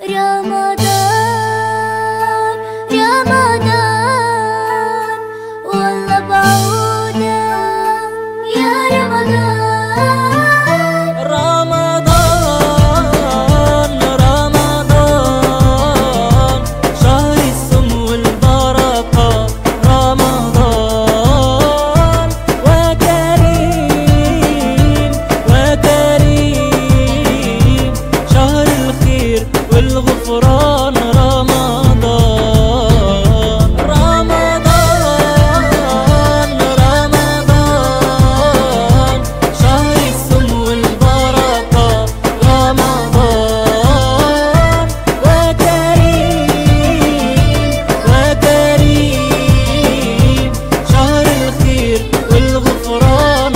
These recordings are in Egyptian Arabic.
رمضان رمضان والله بعودة يا رمضان رمضان رمضان شهر الصوم والبركة رمضان وكريم وكريم شهر الخير والغفران رمضان رمضان رمضان شهر الصوم والبركة رمضان وكريم وكريم شهر الخير والغفران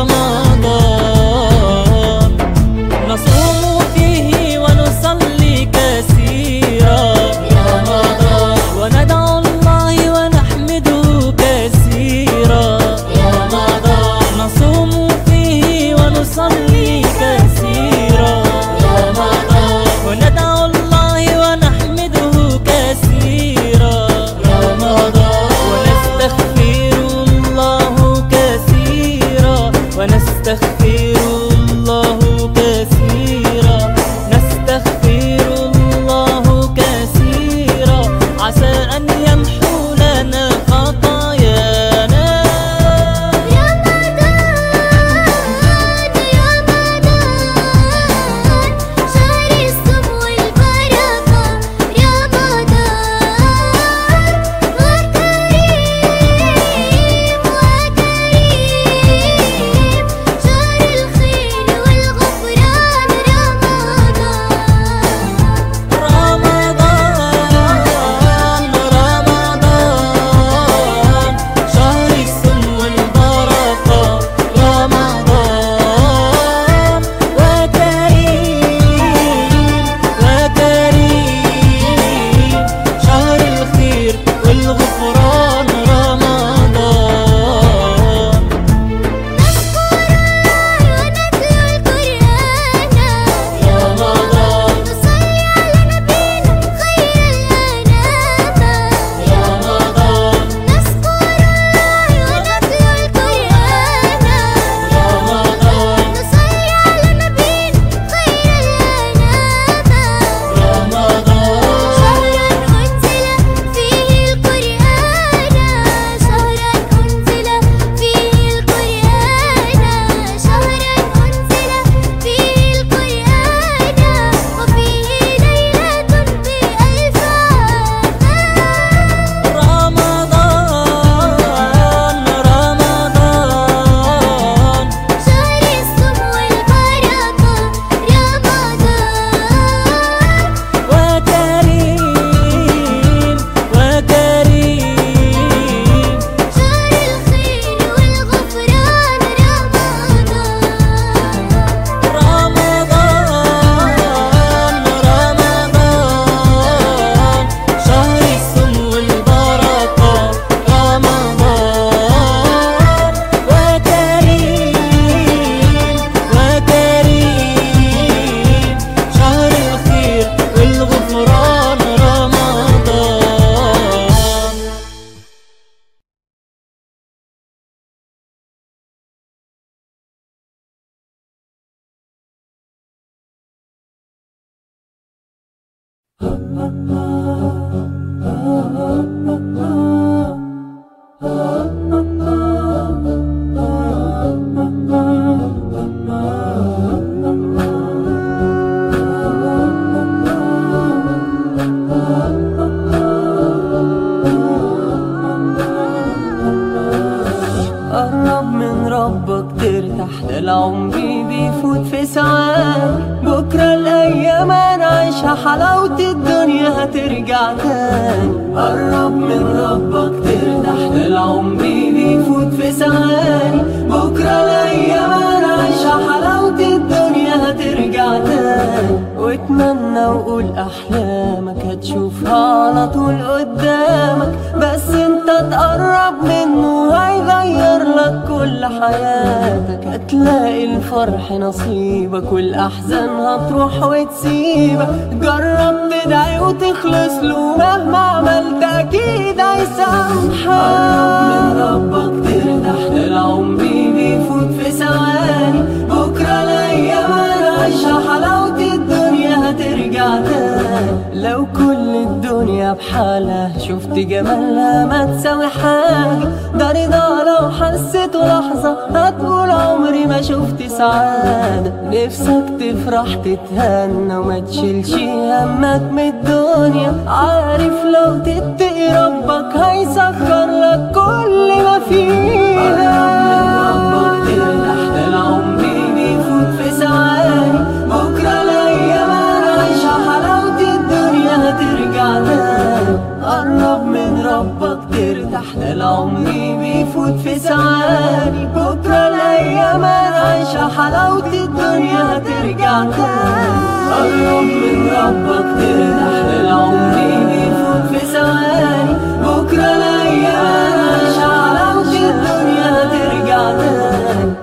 رمضان نصوم فيه ونصلي كثيرا رمضان وندعو الله ونحمده كثيرا رمضان نصوم فيه ونصلي كثيرا رمضان وندعو الله ونحمده كثيرا رمضان ونستغفر الله كثيرا ونستغفر الله كثيرا نستغفر الله كثيرا عسى أن يمحو لنا خطايانا رمضان شهر الصوم والبركة رمضان وكريم وكريم شهر الخير والغفران رمضان رمضان رمضان شهر الصوم والبركة رمضان وكريم وكريم شهر الخير والغفران رمضان ونتلو القرآن رمضان نصلي على نبينا خير الأنام رمضان نذكر ونتلو القرآن رمضان نصلي على نبينا خير الأنام رمضان شهر أنزل فيه القرآن شهر أنزل فيه القرآن شهر أنزل فيه القرآن وفيه ليلة بألف عام رمضان رمضان شهر الصوم والبركة رمضان وكريم وكريم شهر الخير والغفران رمضان رمضان رمضان شهر الصوم والبركة رمضان وكريم وكريم شهر الخير والغفران رمضان قرب من ربك ترتاح ده العمر بيفوت في ساعات بكرة الأيام هنعيشها حلاوة الدنيا هترجع تاني قرب من ربك ترتاح ده العمر بيفوت في ثواني بكرة الأيام هنعيشها حلاوة الدنيا هترجع تاني واتمنى وقول أحلامك هتشوف تشوفها على طول قدامك بس انت تقرب منه هيغير لك كل حياتك هتلاقي الفرح نصيبك والاحزان هتروح وتسيبك جرب تدعي وتخلص له مهما عملت اكيد هيسامحك قرب من ربك ترتاح ده العمر بيفوت في ثواني بكره الايام عايشة حلاوة الدنيا هترجع تاني لو كل الدنيا بحالها شفت جمالها ما تساوي حاجة ده رضا لو حسيته لحظة هتقول عمري ما شفت سعادة نفسك تفرح تتهنى وما تشيلش همك من الدنيا عارف لو تتقي ربك هيسكر لك كل ما فيها ربك ترتاح ده العمر بيفوت في ثواني بكرة الأيام عايشة حلاوة الدنيا هترجع تاني قرب من ربك ترتاح ده العمر بيفوت في ثواني بكرة الأيام عايشة حلاوة الدنيا هترجع تاني قرب من ربك ترتاح ده العمر بيفوت في ثواني بكرة الأيام عايشة حلاوة الدنيا هترجع تاني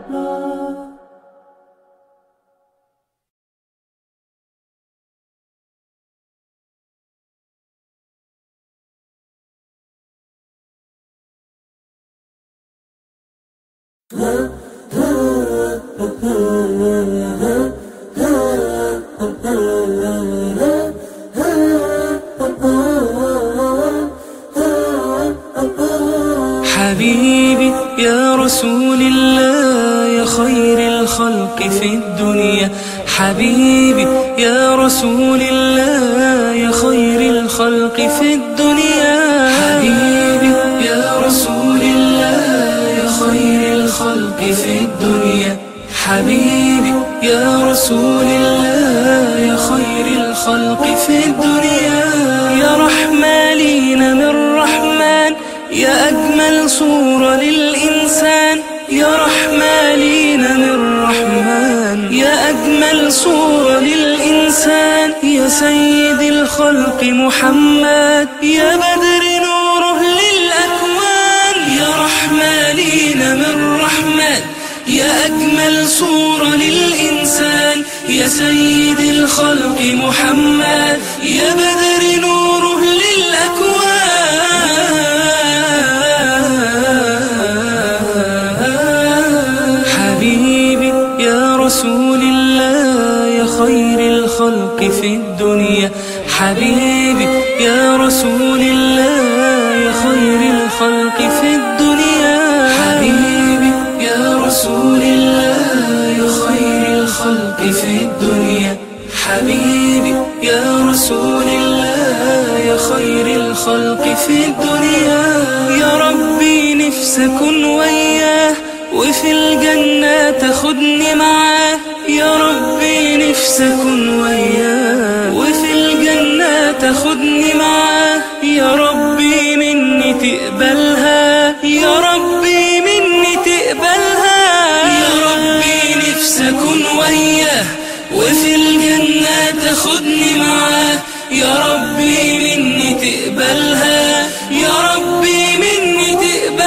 حبيبي يا رسول الله يا خير الخلق في الدنيا حبيبي يا رسول الله يا خير الخلق في الدنيا حبيبي يا رسول الله يا خير الخلق في الدنيا حبيبي يا رسول الله يا خير الخلق في الدنيا يا رحمالين من رحمن يا أجمل صورة للإنسان يا رحمالين من رحمن يا أجمل صورة للإنسان يا سيد الخلق محمد يا بدر نوره للأكوان يا رحمالين من رحمن يا أجمل صورة للإنسان يا سيد الخلق محمد يا بدر نوره للأكوان حبيبي يا رسول الله يا خير الخلق في الدنيا حبيبي يا رسول الله يا خير الخلق في الدنيا حبيبي يا رسول الله يا خير الخلق في الدنيا حبيبي يا رسول الله يا خير الخلق في الدنيا يا ربي نفسي اكون وياه وفي الجنة تاخدني معاه يا ربي نفسي اكون وياه وفي الجنة تاخدني معاه يا ربي مني تقبلها يا ربي مني تقبلها يا ربي نفسي اكون وياه وفي الجنة تاخدني معاه يا ربي مني تقبلها يا ربي مني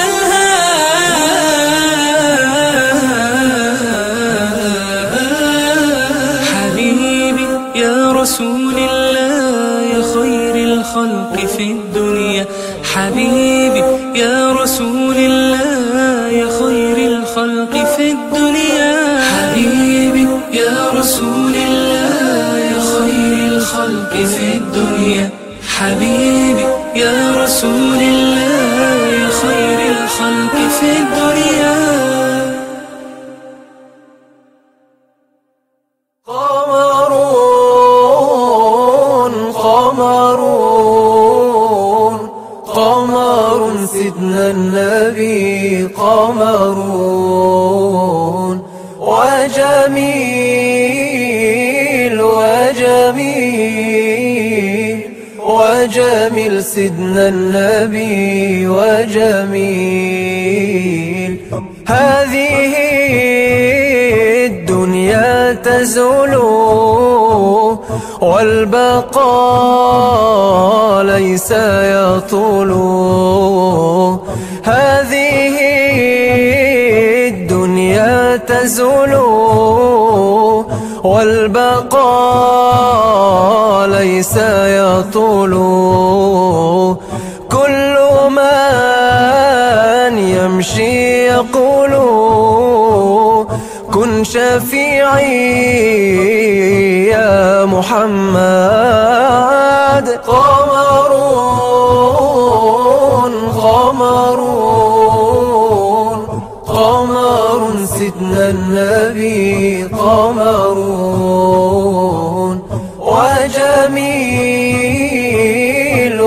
تقبلها حبيبي يا رسول الله يا خير الخلق في الدنيا حبيبي يا رسول الله يا خير الخلق في الدنيا حبيبي يا رسول الله يا خير الخلق في الدنيا حبيبي يا رسول الله يا خير الخلق في الدنيا قمرون قمرون قمر سيدنا النبي قمرون وجميل وجميل وجميل سيدنا النبي وجميل هذه الدنيا تزول والبقاء ليس يطول هذه الدنيا تزول والبقاء ليس يطول كل من يمشي يقول كن شفيعي يا محمد قمرون قمرون قمر سيدنا النبي قمرون وجميل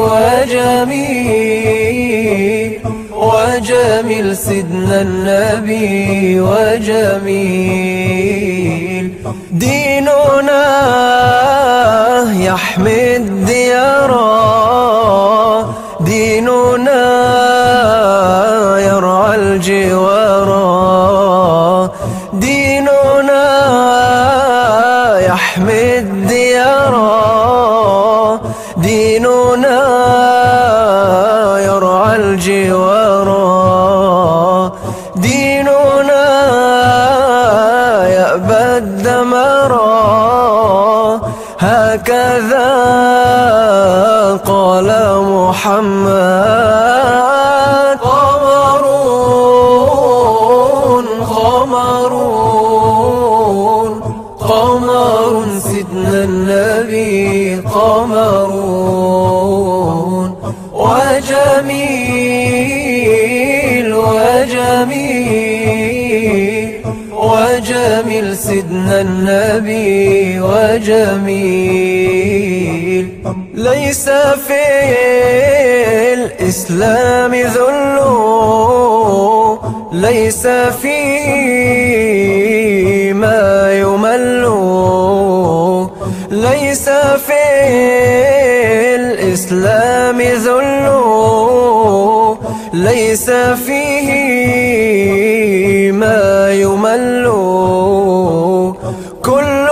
وجميل وجميل سيدنا النبي وجميل ديننا يحمي الديارا ديننا يرعى الجوارا ديننا يحمي الديارا ديننا يرعى الجوارا ديننا يأبى الدمرا هكذا قال محمد قمرون قمرون قمر سيدنا النبي قمرون وجميل وجميل وجميل سيدنا النبي وجميل ليس في الإسلام ذل ليس فيه ما يمل ليس في الإسلام ذل ليس فيه ما يمل كل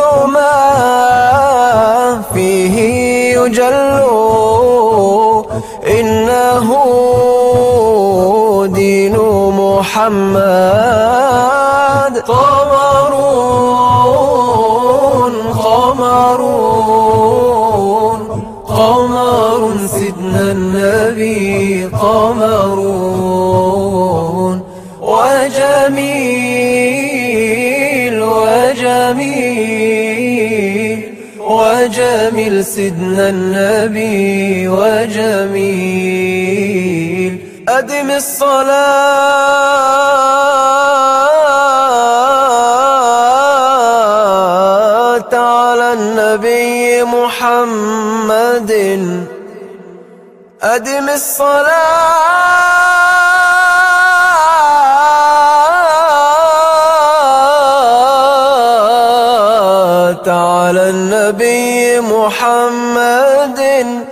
ما فيه يجل إنه دين محمد قمرون قمرون قمر سيدنا النبي قمرون وجميل وجميل وجميل سيدنا النبي وجميل أدم الصلاة على النبي محمد أدم الصلاة على النبي محمد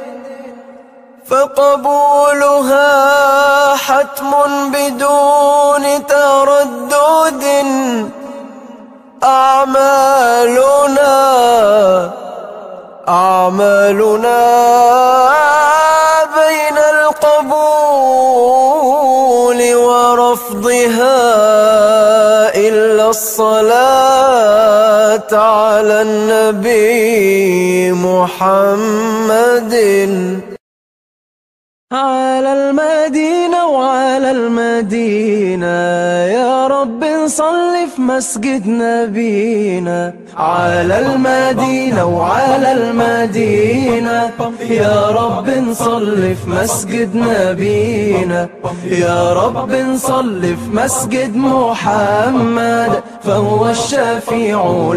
فقبولها حتم بدون تردد أعمالنا أعمالنا بين القبول ورفضها إلا الصلاة على النبي محمد على المدينة وعلى المدينة يا رب نصلي في مسجد نبينا على المدينة وعلى المدينة يا رب نصلي في مسجد نبينا يا رب نصلي في مسجد محمد فهو الشفيع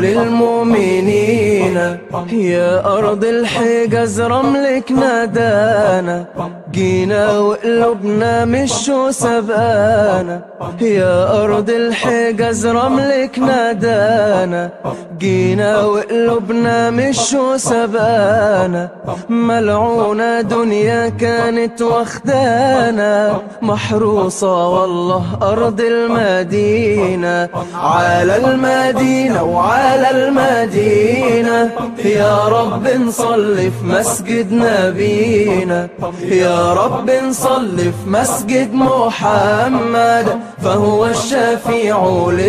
للمؤمنين يا أرض الحجاز رملك نادانا جينا وقلوبنا مش وسبقانا يا أرض الحجاز رملك نادانا جينا وقلوبنا مش وسبقانا ملعونة دنيا كانت واخدانا محروسة والله أرض المدينة على المدينة وعلى المدينة يا رب نصلي في مسجد نبينا يا رب نصلي في مسجد محمد فهو الشفيع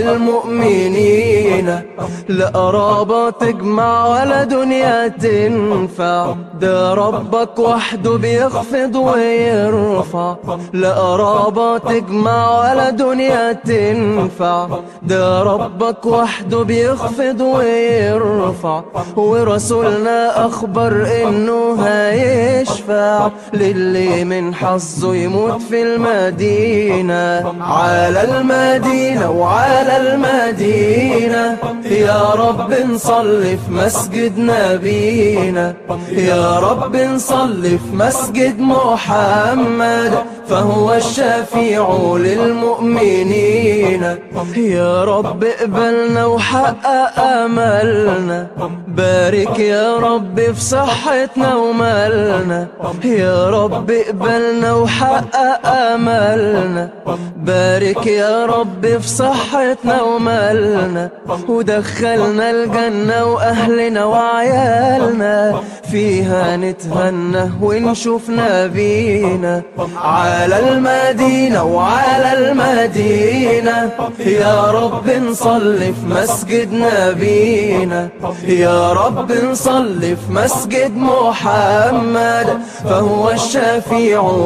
للمؤمنين لا قرابة تجمع ولا دنيا تنفع ده ربك وحده بيخفض ويرفع لا قرابة تجمع ولا دنيا تنفع ده ربك وحده بيخفض ويرفع ورسولنا أخبر إنه هيشفع للي من حظه يموت في المدينة على المدينة وعلى المدينة يا رب نصلي في مسجد نبينا يا رب نصلي في مسجد محمد فهو الشفيع للمؤمنين يا رب اقبلنا وحقق املنا بارك يا رب في صحتنا ومالنا يا رب اقبلنا وحقق املنا بارك يا رب في صحتنا ومالنا ودخلنا الجنة واهلنا وعيالنا فيها نتهنى ونشوف نبينا على المدينة وعلى المدينة يا رب نصلي في مسجد نبينا يا رب نصلي في مسجد محمد فهو الشفيع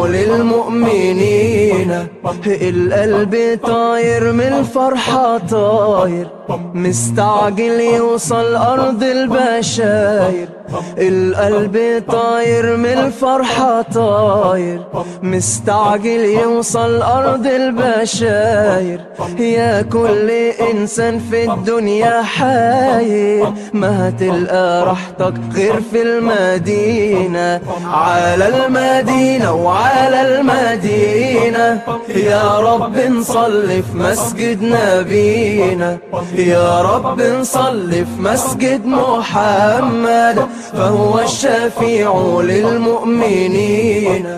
للمؤمنين القلب طاير من الفرحة طاير مستعجل يوصل أرض البشاير القلب طاير من الفرحة طاير مستعجل يوصل أرض البشاير يا كل إنسان في الدنيا حاير ما هتلقى راحتك غير في المدينة على المدينة وعلى المدينة يا رب نصلي في مسجد نبينا يا رب نصلي في مسجد محمد فهو الشفيع للمؤمنين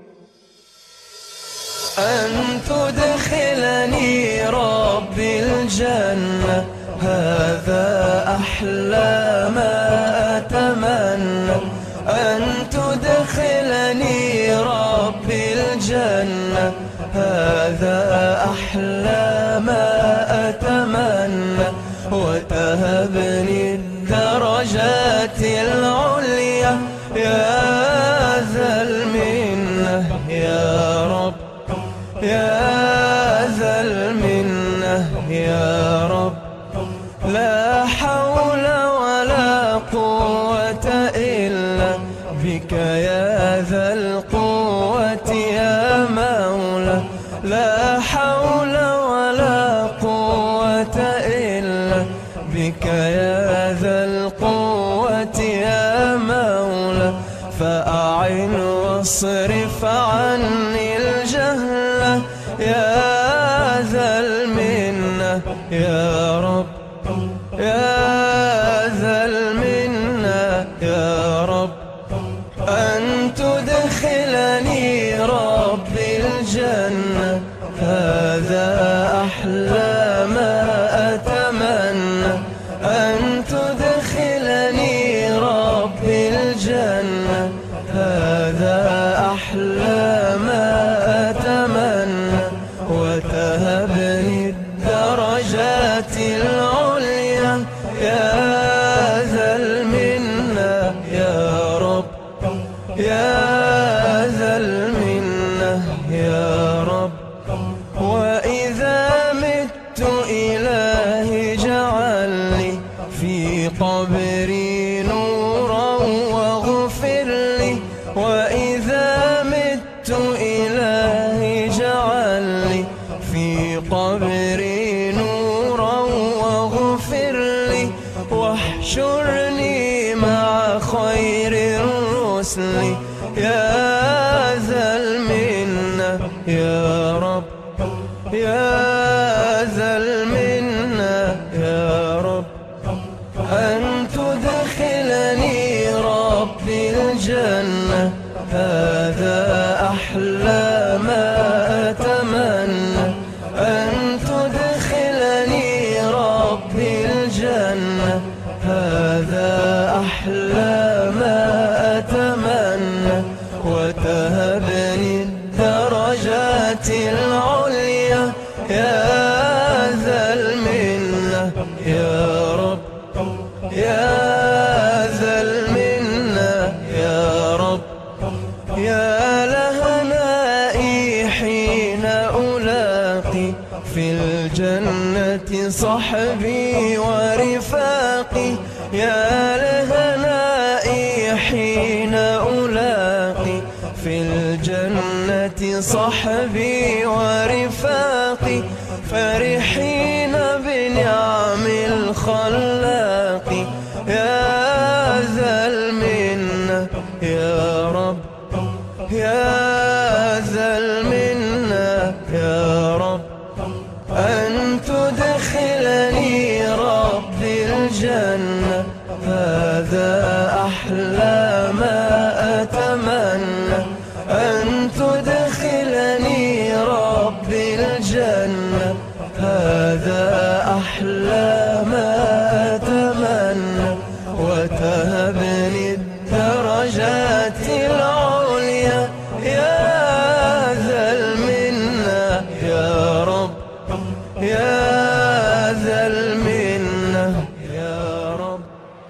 أن تدخلني ربي الجنة هذا أحلى ما أتمنى أن تدخلني ربي الجنة هذا أحلى ما أتمنى وتهبني الدرجات العليا يا ذا المنة يا رب يا ذا المنة يا رب لا حول ولا قوة إلا بك يا ذا القوة يا مولى لا حول ولا قوة إلا بك يا ذا القوة يا مولى فأعن واصرف عني الجهل يا ذا المنة يا رب يا ذا المنة يا رب أن تدخلني ربي الجنة هذا أحلى ما أتمنى أن تدخلني ربي الجنة هذا أحلى ما أتمنى وتهبني الدرجات العليا يا ذا المنة يا رب يا ذا المنة يا رب وإذا مت إلهي جعلني في قبري نورا واغفر لي وإذا مت إلهي جعلني في قبري نورا واغفر لي واحشرني مع خير الرسل يا ذا يا رب يا ذا المنة يا رب أن تدخلني ربي الجنة هذا أحلى ما أتمنى أن تدخلني ربي الجنة هذا أحلى ما أتمنى وتهبني الدرجات العليا يا ذا المنة يا رب يا ذا المنة يا رب يا لهنائي حين ألاقي في الجنة صحبي ورفاقي يا لهنائي حين ألاقي في الجنة صحبي ورفاقي فرحين بنعم الخلاق يا ذا المنة يا رب يا ذا المنة يا رب أن تدخلني ربي الجنة هذا أحلى ما أتمنى أن تدخلني ربي الجنة هذا أحلى ما أتمنى وتهبني الدرجات العليا يا ذا المنة يا رب يا ذا المنة يا رب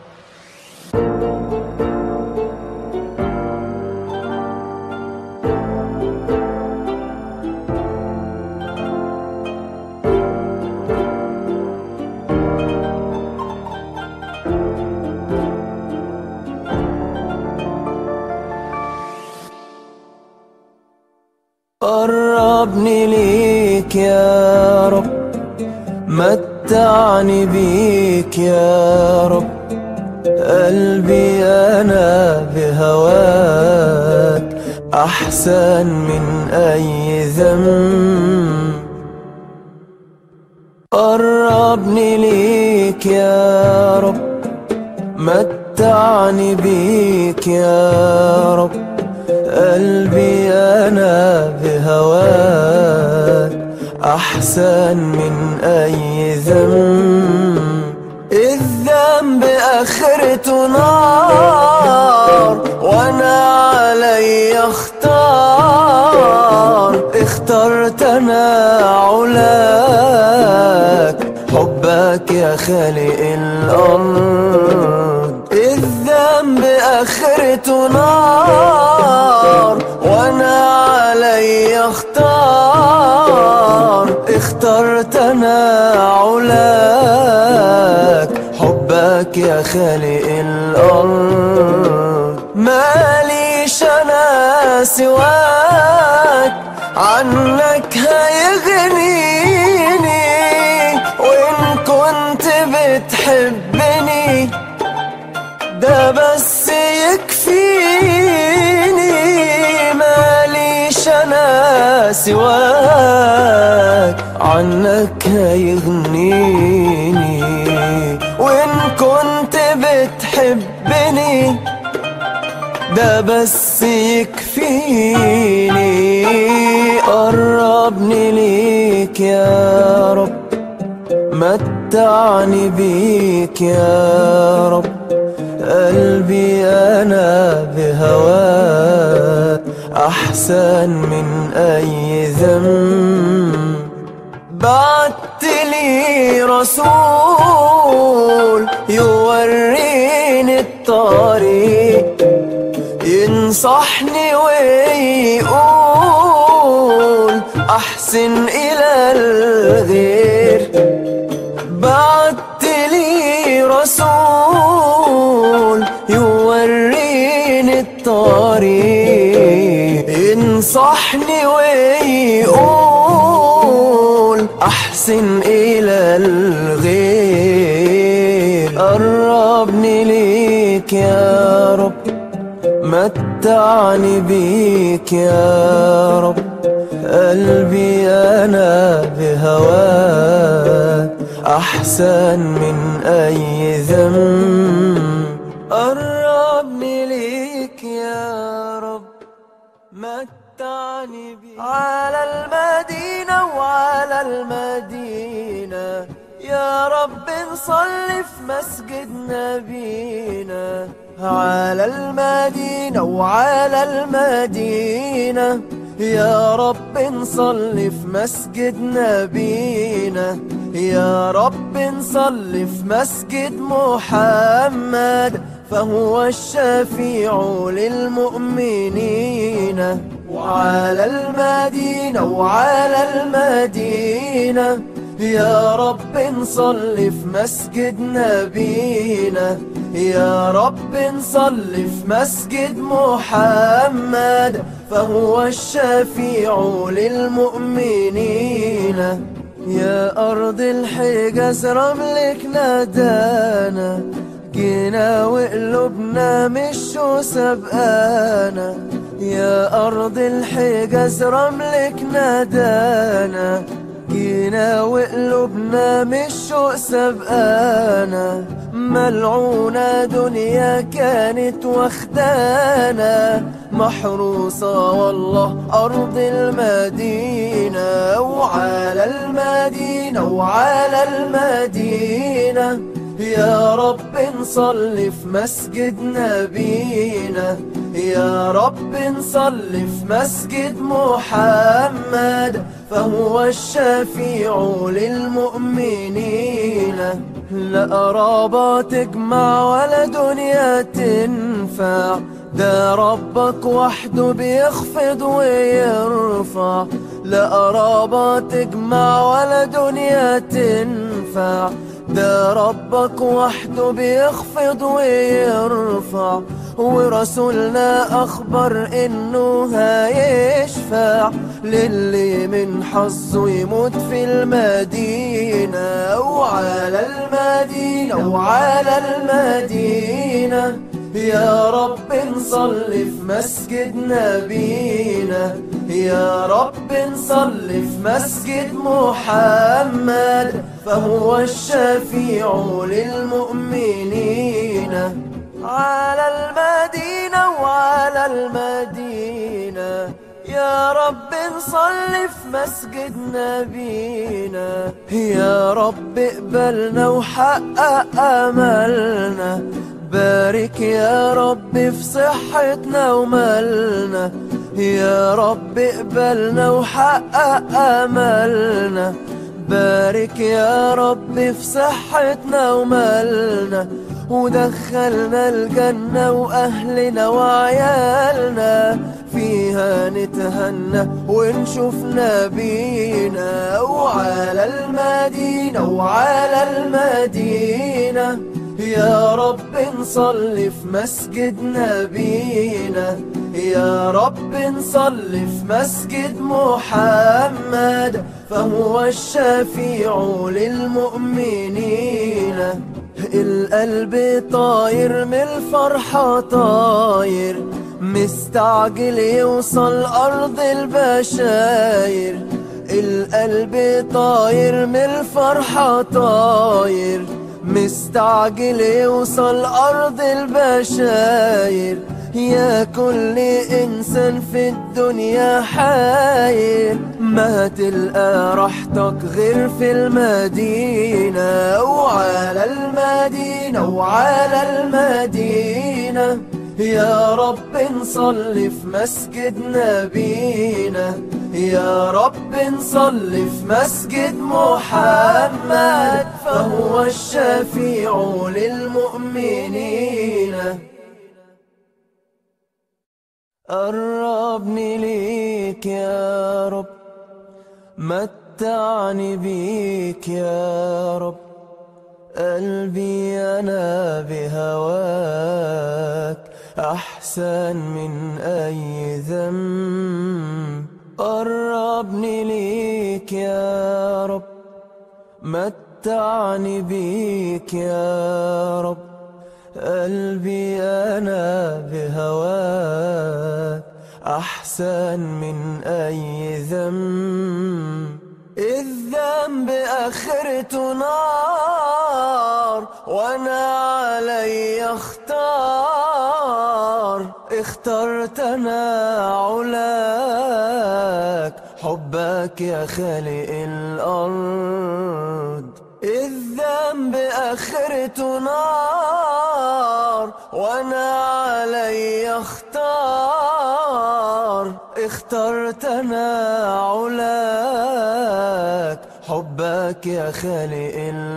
قربني ليك يا رب متعني بيك يا رب قلبي أنا بهواك أحسن من أي ذنب قربني ليك يا رب متعني بيك يا رب قلبي أنا بهواك أحسن من أي ذنب الذنب آخرته نار وأنا علي اختار اخترت أنا علاك حبك يا خالق الأرض الذنب آخرته نار وأنا علي اختار اخترت أنا علاك حبك يا خالق الأرض ماليش أنا سواك عنك هيغنيني وإن كنت بتحبني ده بس يكفيني ماليش انا سواك عنك هيغنيني وان كنت بتحبني ده بس يكفيني قربني ليك يا رب متعني بيك يا رب قلبي أنا بهواك أحسن من أي ذنب بعت لي رسول يوريني الطريق ينصحني ويقول أحسن إلى الغير بعت لي رسول يوريني الطريق ينصحني ويقول أحسن إلى الغير قربني ليك يا رب متعني بيك يا رب قلبي أنا بهواك أحسن من أي ذنب قربني ليك يا رب متعني بيك على المدينة وعلى المدينة يا رب نصلي في مسجد نبينا على المدينة وعلى المدينة يا رب نصلي في مسجد نبينا يا رب نصلي في مسجد محمد فهو الشفيع للمؤمنين وعلى المدينة وعلى المدينة يا رب نصلي في مسجد نبينا يا رب نصلي في مسجد محمد فهو الشفيع للمؤمنين يا أرض الحجاز رملك نادانا جينا وقلوبنا مش سبقانا يا أرض الحجاز رملك نادانا جينا وقلوبنا مش سبقانا ملعونة دنيا كانت واخدانا محروسة والله أرض المدينة وعلى المدينة وعلى المدينة يا رب نصلي في مسجد نبينا يا رب نصلي في مسجد محمد فهو الشفيع للمؤمنين لا قرابة تجمع ولا دنيا تنفع ده ربك وحده بيخفض ويرفع لا قرابة تجمع ولا دنيا تنفع ده ربك وحده بيخفض ويرفع ورسولنا أخبر إنه هيشفع للي من حظه يموت في المدينة وعلى المدينة وعلى المدينة يا رب نصلي في مسجد نبينا يا رب نصلي في مسجد محمد فهو الشفيع للمؤمنين على المدينة وعلى المدينة يا رب نصلي في مسجد نبينا يا رب اقبلنا وحقق املنا بارك يا رب في صحتنا ومالنا يا رب اقبلنا وحقق املنا بارك يا رب في صحتنا ومالنا ودخلنا الجنة وأهلنا وعيالنا فيها نتهنى ونشوف نبينا وعلى المدينة وعلى المدينة يا رب نصلي في مسجد نبينا يا رب نصلي في مسجد محمد فهو الشفيع للمؤمنين القلب طاير من الفرحة طاير مستعجل يوصل أرض البشاير القلب طاير من الفرحة طاير مستعجل يوصل أرض البشاير يا كل إنسان في الدنيا حاير ما تلقى راحتك غير في المدينة وعلى المدينة وعلى المدينة يا رب نصلي في مسجد نبينا يا رب نصلي في مسجد محمد فهو الشفيع للمؤمنين قربني ليك يا رب متعني بيك يا رب قلبي أنا بهواك أحسن من أي ذنب قربني ليك يا رب متعني بيك يا رب قلبي أنا بهواك أحسن من أي ذنب الذنب آخرته نار وأنا علي اختار اخترت أنا علاك حبك يا خالق الأرض الذنب آخرته نار وأنا علي اختار اخترت أنا علاك حبك يا خالق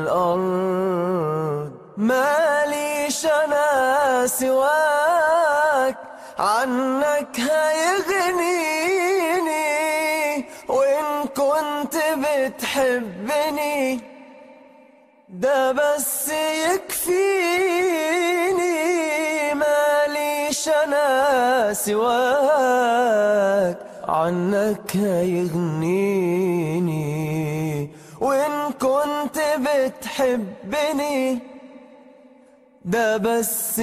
الأرض ماليش أنا سواك عنك هيغنيني وإن كنت بتحبني ده بس يكفيني ماليش انا سواك عنك هيغنيني وان كنت بتحبني ده بس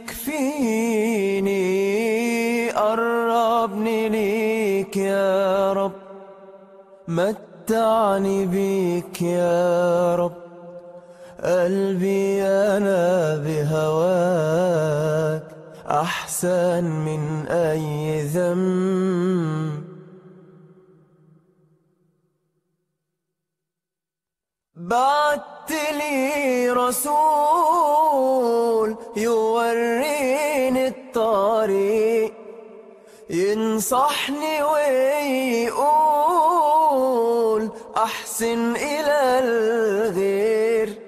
يكفيني قربني ليك يا رب متعني بيك يا رب قلبي أنا بهواك أحسن من أي ذنب بعت لي رسول يوريني الطريق ينصحني ويقول أحسن إلى الغير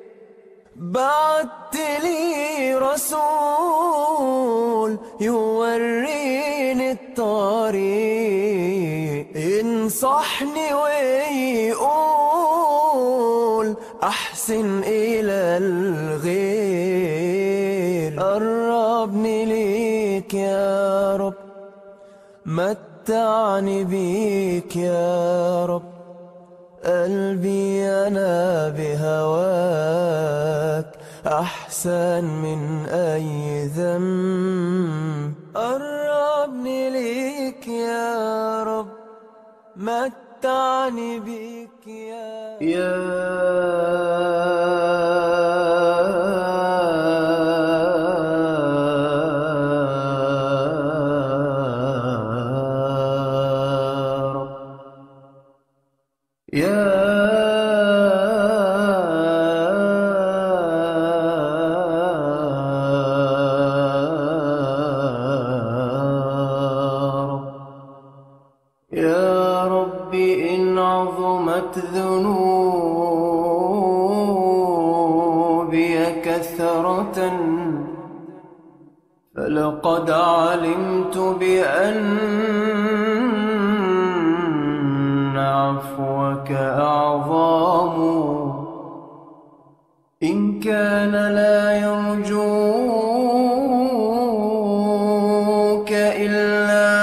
بعت لي رسول يوريني الطريق ينصحني ويقول أحسن إلى الغير قربني ليك يا رب متعني بيك يا رب قلبي أنا بهواك أحسن من أي ذنب قربني ليك يا رب متعني بيك يا يا رب يا رب يا رب إن عظمت ذنوبي كثرة فلقد علمت بأن عفوك أعظم إن كان لا يرجوك إلا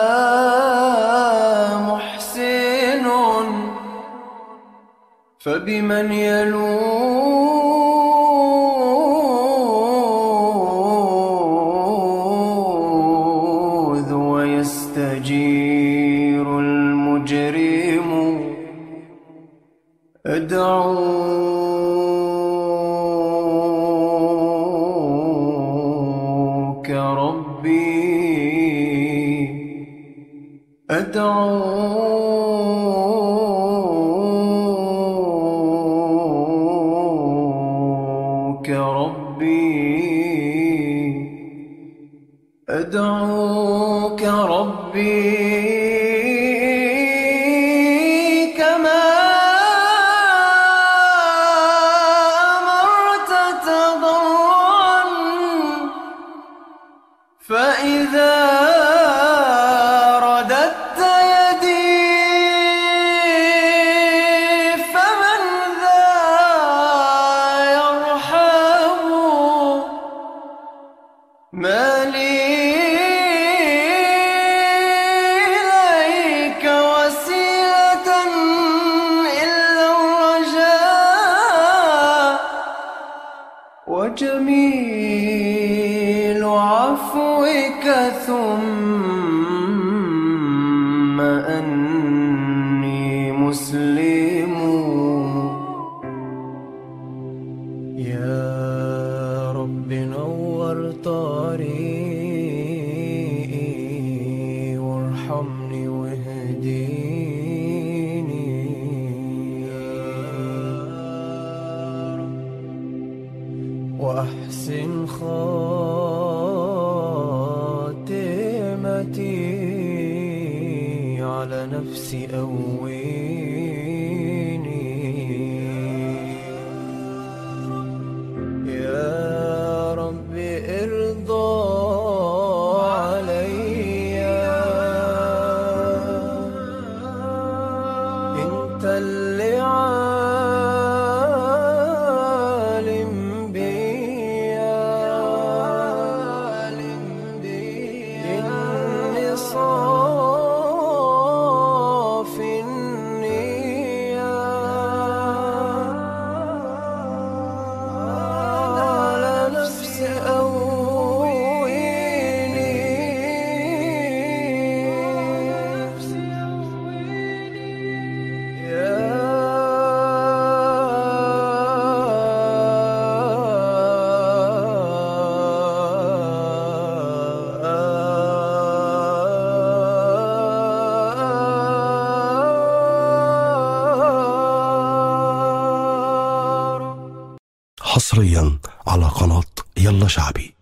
محسن فبمن يلوذ ويستجير المجرم أدعوك ربي أدعوك ربي أدعوك ربي كما أمرت تضرعا فإذا رددت يدي فمن ذا يرحم ما لي إليك وسيلة إلا الرجاء وجميل عفوك ثم يا رب نور طريقي وارحمني واهديني يا رب وأحسن خاتمتي على نفسي أويني يا رب ارضى عليا انت اللي عالم بيا اني صافي النية على نفسي أويني حصريا على قناة يلا شعبي